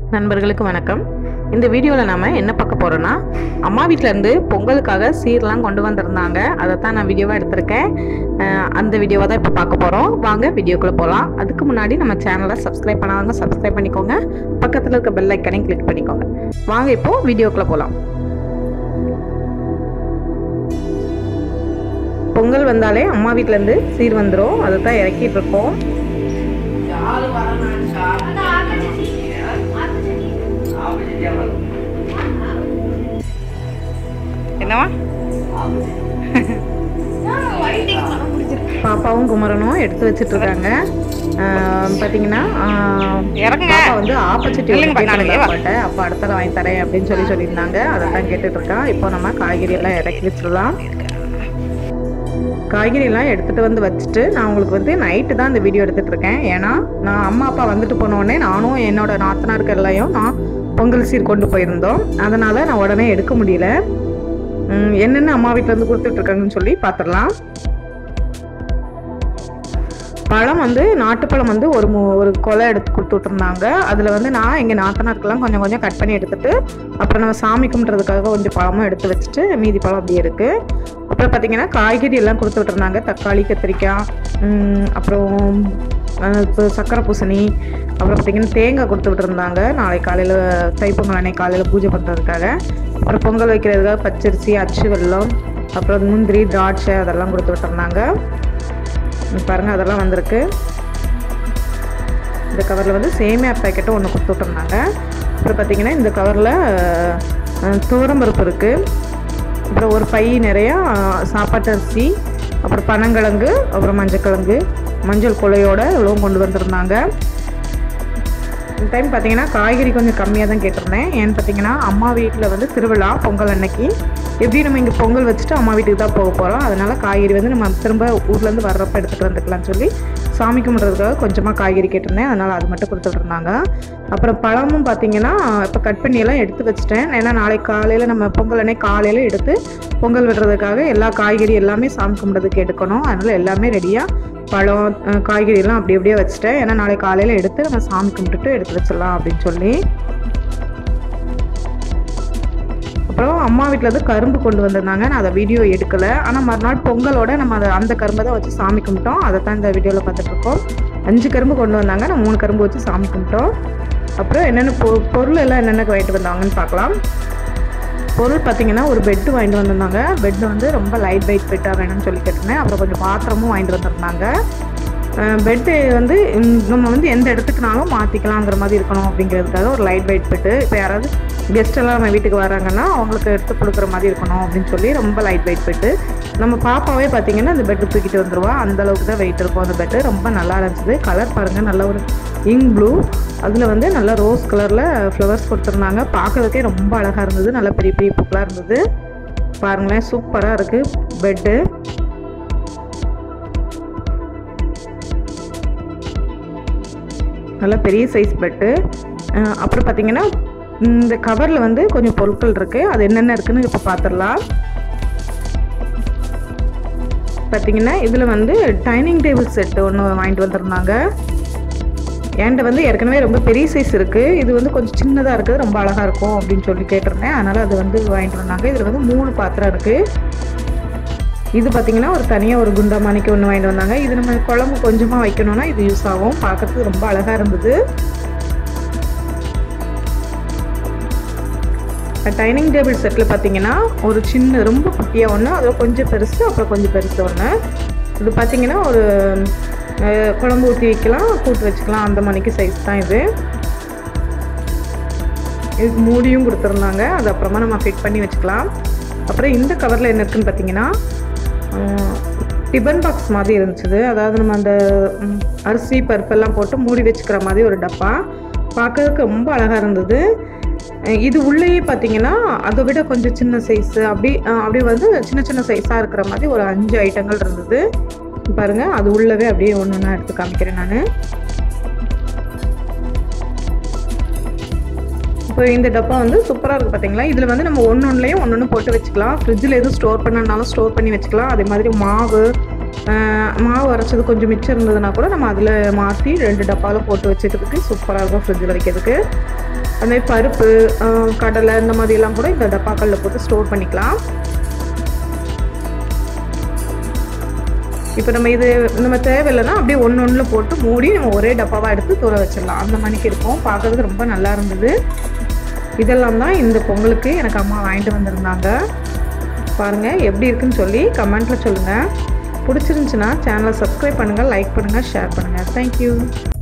நண்பர்களுக்கு வணக்கம் இந்த வீடியோவில் நாம என்ன பார்க்க போறோம்னா அம்மா வீட்ல இருந்து பொங்கலுக்காக சீர்லாம் கொண்டு வந்திருந்தாங்க அதை தான் நான் வீடியோவாக எடுத்திருக்கேன் அஹ் அந்த வீடியோவை தான் இப்போ பார்க்க போகிறோம் வாங்க வீடியோக்குள்ளே போகலாம் அதுக்கு முன்னாடி நம்ம சேனலை சப்ஸ்கிரைப் பண்ணாதவங்க சப்ஸ்கிரைப் பண்ணிக்கோங்க பக்கத்தில் இருக்க பெல் ஐக்கனையும் கிளிக் பண்ணிக்கோங்க வாங்க இப்போ வீடியோக்குள்ளே போகலாம் பொங்கல் வந்தாலே அம்மா வீட்டிலேருந்து சீர் வந்துடும் அதை தான் இறக்கிட்டு இருக்கோம் என்னவா பாப்பாவும் குமரனும் எடுத்து வச்சிட்டு இருக்காங்க ஆஹ் பாத்தீங்கன்னா ஆஹ் பாப்பா வந்து ஆப்பச்சட்டி போட்ட அப்போ அடுத்தல வாங்கி தரேன் அப்படின்னு சொல்லி சொல்லியிருந்தாங்க அதை தான் கேட்டுட்டு இருக்கான் இப்போ நம்ம காய்கறி எல்லாம் இறக்கி வச்சிடலாம் காய்கறி எல்லாம் எடுத்துட்டு வந்து வச்சுட்டு நான் உங்களுக்கு வந்து நைட்டு தான் இந்த வீடியோ எடுத்துட்டு இருக்கேன் ஏன்னா நான் அம்மா அப்பா வந்துட்டு போன உடனே நானும் என்னோட நாத்தனாருக்கு எல்லையும் நான் பொங்கல் சீர் கொண்டு போயிருந்தோம் அதனால நான் உடனே எடுக்க முடியல உம், என்னென்ன அம்மா வீட்டில் இருந்து கொடுத்துட்டு இருக்காங்கன்னு சொல்லி பார்த்துடலாம் பழம் வந்து நாட்டுப்பழம் வந்து ஒரு மு ஒரு கொலை எடுத்து கொடுத்து விட்டுருந்தாங்க அதில் வந்து நான் எங்கள் நாத்தனாருக்கெல்லாம் கொஞ்சம் கொஞ்சம் கட் பண்ணி எடுத்துட்டு அப்புறம் நம்ம சாமி கும்பிட்றதுக்காக கொஞ்சம் பழமும் எடுத்து வச்சுட்டு மீதி பழம் அப்படியே இருக்குது அப்புறம் பார்த்தீங்கன்னா காய்கறி எல்லாம் கொடுத்து விட்டுருந்தாங்க தக்காளி கத்திரிக்காய் உம், அப்புறம் அஹ், இப்போ சக்கரை பூசணி அப்புறம் பார்த்தீங்கன்னா தேங்காய் கொடுத்து விட்டுருந்தாங்க நாளை காலையில் தைப்பொங்கல் அன்னைக்கு காலையில் பூஜை பண்ணுறதுக்காக அப்புறம் பொங்கல் வைக்கிறதுக்காக பச்சரிசி அச்சு வெல்லம் அப்புறம் முந்திரி திராட்சை அதெல்லாம் கொடுத்து விட்டுருந்தாங்க இங்க பாருங்க அதெல்லாம் வந்திருக்கு இந்த கவரில் வந்து சேமியா பேக்கெட்டும் ஒன்று கொடுத்து விட்டுருந்தாங்க அப்புறம் பார்த்தீங்கன்னா இந்த கவரில் துவரம்பருப்பு இருக்குது அப்புறம் ஒரு பை நிறையா சாப்பாட்டு அரிசி அப்புறம் பனங்கிழங்கு அப்புறம் மஞ்சக்கிழங்கு மஞ்சள் கொலையோட இவ்வளவும் கொண்டு வந்திருந்தாங்க இந்த டைம் பார்த்தீங்கன்னா காய்கறி கொஞ்சம் கம்மியாக தான் கேட்டிருந்தேன் ஏன்னு பார்த்தீங்கன்னா அம்மா வீட்டில் வந்து திருவிழா பொங்கல் அன்னைக்கு எப்படி நம்ம இங்கே பொங்கல் வச்சுட்டு அம்மா வீட்டுக்கு தான் போக போகிறோம் அதனால காய்கறி வந்து நம்ம திரும்ப ஊர்லேருந்து வர்றப்ப எடுத்துகிட்டு வந்துக்கலாம்னு சொல்லி சாமி கும்பிட்றதுக்காக கொஞ்சமாக காய்கறி கேட்டிருந்தேன் அதனால் அது மட்டும் கொடுத்துட்டு இருந்தாங்க அப்புறம் பழமும் பார்த்தீங்கன்னா இப்போ கட் பண்ணி எல்லாம் எடுத்து வச்சுட்டேன் ஏன்னா நாளைக்கு காலையில் நம்ம பொங்கல் அன்னைக்கு காலையில் எடுத்து பொங்கல் விடுறதுக்காக எல்லா காய்கறி எல்லாமே சாமி கும்பிட்றதுக்கு எடுக்கணும் அதனால் எல்லாமே ரெடியாக பழம் அஹ், காய்கறி எல்லாம் அப்படி அப்படியே வச்சுட்டேன் ஏன்னா நாளைக்கு காலையில் எடுத்து நம்ம சாமி கும்பிட்டுட்டு எடுத்து வச்சிடலாம் அப்படின்னு சொல்லி அப்புறம் அம்மா வீட்டில் இருந்து கரும்பு கொண்டு வந்திருந்தாங்க நான் அதை வீடியோ எடுக்கலை ஆனால் மறுநாள் பொங்கலோட நம்ம அதை அந்த கரும்பை தான் வச்சு சாமி கும்பிட்டோம் அதை தான் இந்த வீடியோவில் பார்த்துட்டு இருக்கோம் அஞ்சு கரும்பு கொண்டு வந்தாங்க நான் மூணு கரும்பு வச்சு சாமி கும்பிட்டோம் அப்புறம் என்னென்ன பொ பொருள் எல்லாம் என்னென்ன வாங்கிட்டு வந்தாங்கன்னு பார்க்கலாம் பொருள் பார்த்தீங்கன்னா ஒரு பெட்டு வாங்கிட்டு வந்திருந்தாங்க பெட் வந்து ரொம்ப லைட் வெயிட் பெட்டாக வேணும்னு சொல்லி கேட்டிருந்தேன் அப்புறம் கொஞ்சம் பாத்திரமும் வாங்கிட்டு வந்திருந்தாங்க பெட்டு வந்து ம், நம்ம வந்து எந்த இடத்துக்குனாலும் மாற்றிக்கலாங்கிற மாதிரி இருக்கணும் அப்படிங்கிறதுக்காக ஒரு லைட் வெயிட் பெட்டு இப்போ யாராவது கெஸ்ட் எல்லாம் நம்ம வீட்டுக்கு வராங்கன்னா அவங்களுக்கு எடுத்து கொடுக்குற மாதிரி இருக்கணும் அப்படின்னு சொல்லி ரொம்ப லைட் வெயிட் பெட்டு நம்ம பாப்பாவே பார்த்தீங்கன்னா அந்த பெட்டு தூக்கிட்டு வந்துருவா அந்த அளவுக்கு தான் வெயிட் இருக்கும் அந்த பெட்டு ரொம்ப நல்லா இருந்துச்சு கலர் பாருங்கள் நல்ல ஒரு இங்க் ப்ளூ அதில் வந்து நல்லா ரோஸ் கலரில் ஃப்ளவர்ஸ் கொடுத்துருந்தாங்க பார்க்கறதுக்கே ரொம்ப அழகாக இருந்தது நல்ல பெரிய பெரிய பூக்களாக இருந்தது பாருங்களேன் சூப்பராக இருக்குது பெட்டு நல்ல பெரிய சைஸ் பெட்டு அப்புறம் பார்த்தீங்கன்னா இந்த கவரில் வந்து கொஞ்சம் பொருட்கள் இருக்குது அது என்னென்ன இருக்குன்னு இப்போ பார்த்துடலாம் பார்த்தீங்கன்னா இதில் வந்து டைனிங் டேபிள் செட்டு ஒன்று வாங்கிட்டு வந்திருந்தாங்க என்கிட்ட வந்து ஏற்கனவே ரொம்ப பெரிய சைஸ் இருக்குது இது வந்து கொஞ்சம் சின்னதாக இருக்குது ரொம்ப அழகாக இருக்கும் அப்படின்னு சொல்லி கேட்டிருந்தேன் அதனால் அது வந்து வாங்கிட்டு வந்தாங்க இதில் வந்து மூணு பாத்திரம் இருக்குது இது பார்த்தீங்கன்னா ஒரு தனியாக ஒரு குண்டாமானிக்கு ஒன்று வாங்கிட்டு வந்தாங்க இது நம்ம குழம்பு கொஞ்சமாக வைக்கணும்னா இது யூஸ் ஆகும் பார்க்கறதுக்கு ரொம்ப அழகாக இருந்தது டைனிங் டேபிள் செட்டில் பார்த்தீங்கன்னா ஒரு சின்ன ரொம்ப குட்டியாக ஒன்று அதில் கொஞ்சம் பெருசு அப்புறம் கொஞ்சம் பெருசு ஒன்று இது பார்த்தீங்கன்னா ஒரு அஹ், குழம்பு ஊற்றி வைக்கலாம் கூட்டு வச்சுக்கலாம் அந்த மணிக்கு சைஸ் தான் இது இதுக்கு மூடியும் கொடுத்துருந்தாங்க அது அப்புறமா நம்ம ஃபிட் பண்ணி வச்சுக்கலாம் அப்புறம் இந்த கவரில் என்ன இருக்குன்னு பார்த்தீங்கன்னா டிபன் பாக்ஸ் மாதிரி இருந்துச்சு அதாவது நம்ம அந்த ம், அரிசி பருப்பெல்லாம் போட்டு மூடி வச்சுக்கிற மாதிரி ஒரு டப்பா பார்க்கறதுக்கு ரொம்ப அழகாக இருந்தது அஹ் இது உள்ளேயே பார்த்தீங்கன்னா அதை விட கொஞ்சம் சின்ன சைஸு அப்படி அஹ் அப்படி வந்து சின்ன சின்ன சைஸாக இருக்கிற மாதிரி ஒரு அஞ்சு ஐட்டங்கள் இருந்தது பாருங்க அது உள்ளவே அப்படியே ஒன்று ஒன்றா எடுத்து காமிக்கிறேன் நான் இப்போ இந்த டப்பா வந்து சூப்பராக இருக்குது பார்த்தீங்களா இதில் வந்து நம்ம ஒன்று ஒன்றுலையும் ஒன்று ஒன்று போட்டு வச்சுக்கலாம் ஃப்ரிட்ஜில் எதுவும் ஸ்டோர் பண்ணனாலும் ஸ்டோர் பண்ணி வச்சுக்கலாம் அதே மாதிரி மாவு ஆஹ், மாவு அரைச்சது கொஞ்சம் மிச்சம் இருந்ததுன்னா கூட நம்ம அதில் மாற்றி ரெண்டு டப்பாவில் போட்டு வச்சுக்கிறதுக்கு சூப்பராக இருக்கும் ஃப்ரிட்ஜில் வைக்கிறதுக்கு அது மாதிரி பருப்பு ஆஹ் கடலை இந்த மாதிரிலாம் கூட இந்த டப்பாக்களில் போட்டு ஸ்டோர் பண்ணிக்கலாம் இப்போ நம்ம இது நம்ம தேவையில்லைன்னா அப்படியே ஒன்று ஒன்றில் போட்டு மூடி நம்ம ஒரே டப்பாவாக எடுத்து தூர வச்சிடலாம் அந்த மணிக்கு இருக்கும் பார்க்கறதுக்கு ரொம்ப நல்லா இருந்தது இதெல்லாம் தான் இந்த பொங்கலுக்கு எனக்கு அம்மா வாங்கிட்டு வந்திருந்தாங்க பாருங்கள் எப்படி இருக்குன்னு சொல்லி கமெண்ட்டில் சொல்லுங்கள் பிடிச்சிருந்துச்சுன்னா சேனலை சப்ஸ்கிரைப் பண்ணுங்கள் லைக் பண்ணுங்கள் ஷேர் பண்ணுங்கள் தேங்க்யூ